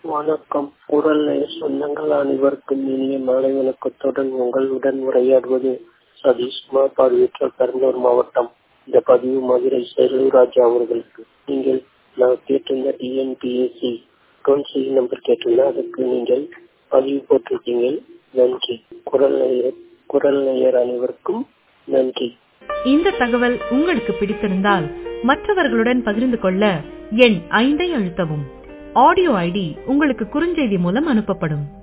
வணக்கம் குரல் சொந்தங்கள் அனைவருக்கும் இனிய மாலை வணக்கத்துடன் உங்களுடன் உரையாடுவது சதீஷ்குமார் பார்வையற்ற பெரம்பலூர் மாவட்டம் இந்த பதிவு மதுரை செல்லூராஜா அவர்களுக்கு நீங்கள் நான் கேட்டிருந்த டிஎன்பிஎஸ்சி கவுன்சில் நம்பர் கேட்டிருந்தேன் அதுக்கு நீங்கள் பதிவு போட்டிருக்கீங்க நன்றி குரல் நேயர் குரல் நேயர் அனைவருக்கும் நன்றி இந்த தகவல் உங்களுக்கு பிடித்திருந்தால் மற்றவர்களுடன் பகிர்ந்து கொள்ள எண் ஐந்தை அழுத்தவும் ஆடியோ ஐடி உங்களுக்கு குறுஞ்செய்தி மூலம் அனுப்பப்படும்